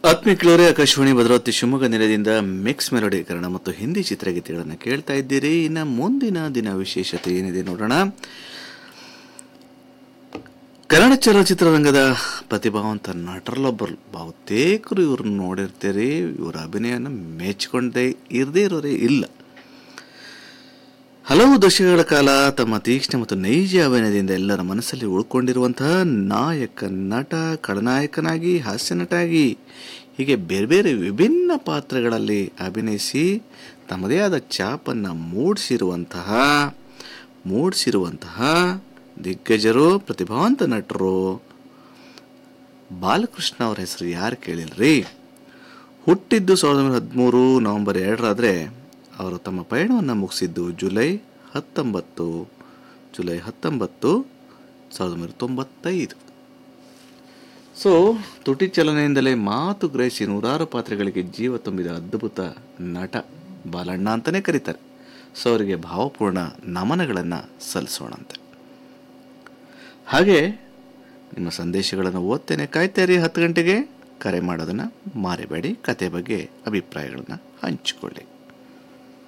ಆತ್ಮೀಕಳವರೇ ಆಕಾಶವಾಣಿ ಭದ್ರಾವತಿ ಶಿವಮೊಗ್ಗ ನೆಲೆಯಿಂದ mix melody Kannada ಮತ್ತು ಹಿಂದಿ ಚಿತ್ರಗೀತೆಗಳನ್ನು ಕೇಳ್ತಾ ಇದ್ದೀರಿ ಇನ್ನು ಮುಂದಿನ ದಿನ ವಿಶೇಷತೆ ಏನಿದೆ ನೋಡೋಣ ಕನ್ನಡ ಚಲನಚಿತ್ರರಂಗದ ಪ್ರತಿಭಾವಂತ ನಟರಲ್ಲೊಬ್ಬರು ಬಹುತೇಕರು ಇವ್ರನ್ನ ನೋಡಿರ್ತೀರಿ ಇವರ ಅಭಿನಯನ ಮೆಚ್ಚಿಕೊಂಡೇ ಇರದೇ ಇರೋರೇ ಇಲ್ಲ ಹಲವು ದಶಕಗಳ ಕಾಲ ತಮ್ಮ ತೀಕ್ಷ್ಣ ಮತ್ತು ನೈಜ ಅಭಿನಯದಿಂದ ಎಲ್ಲರ ಮನಸ್ಸಲ್ಲಿ ಉಳ್ಕೊಂಡಿರುವಂತಹ ನಾಯಕ ನಟ ಖಳನಾಯಕನಾಗಿ ಹಾಸ್ಯ ನಟಾಗಿ ಹೀಗೆ ಬೇರೆ ಬೇರೆ ವಿಭಿನ್ನ ಪಾತ್ರಗಳಲ್ಲಿ ಅಭಿನಯಿಸಿ ತಮ್ಮದೇ ಆದ ಛಾಪನ್ನು ಮೂಡಿಸಿರುವಂತಹ ಮೂಡಿಸಿರುವಂತಹ ದಿಗ್ಗಜರು ಪ್ರತಿಭಾವಂತ ನಟರು ಬಾಲಕೃಷ್ಣ ಅವರ ಹೆಸರು ಯಾರು ಕೇಳಿಲ್ರಿ ಹುಟ್ಟಿದ್ದು ಸಾವಿರದ ಒಂಬೈನೂರ ಹದಿಮೂರು ನವೆಂಬರ್ ಎರಡರಾದರೆ ಅವರು ತಮ್ಮ ಪಯಣವನ್ನು ಮುಗಿಸಿದ್ದು ಜುಲೈ ಹತ್ತೊಂಬತ್ತು ಜುಲೈ ಹತ್ತೊಂಬತ್ತು ಸಾವಿರದ ಒಂಬೈನೂರ ತೊಂಬತ್ತೈದು ಸೊ ತುಟಿ ಚಲನೆಯಿಂದಲೇ ಮಾತು ಗ್ರಹಿಸಿ ನೂರಾರು ಪಾತ್ರಗಳಿಗೆ ಜೀವ ತುಂಬಿದ ಅದ್ಭುತ ನಟ ಬಾಲಣ್ಣ ಅಂತಲೇ ಕರೀತಾರೆ ಸೊ ಅವರಿಗೆ ಭಾವಪೂರ್ಣ ನಮನಗಳನ್ನು ಸಲ್ಲಿಸೋಣಂತೆ ಹಾಗೆ ನಿಮ್ಮ ಸಂದೇಶಗಳನ್ನು ಓದ್ತೇನೆ ಕಾಯ್ತೇರಿ ಹತ್ತು ಗಂಟೆಗೆ ಕರೆ ಮಾಡೋದನ್ನು ಮಾರಿಬೇಡಿ ಕತೆ ಬಗ್ಗೆ ಅಭಿಪ್ರಾಯಗಳನ್ನು ಹಂಚಿಕೊಳ್ಳಿ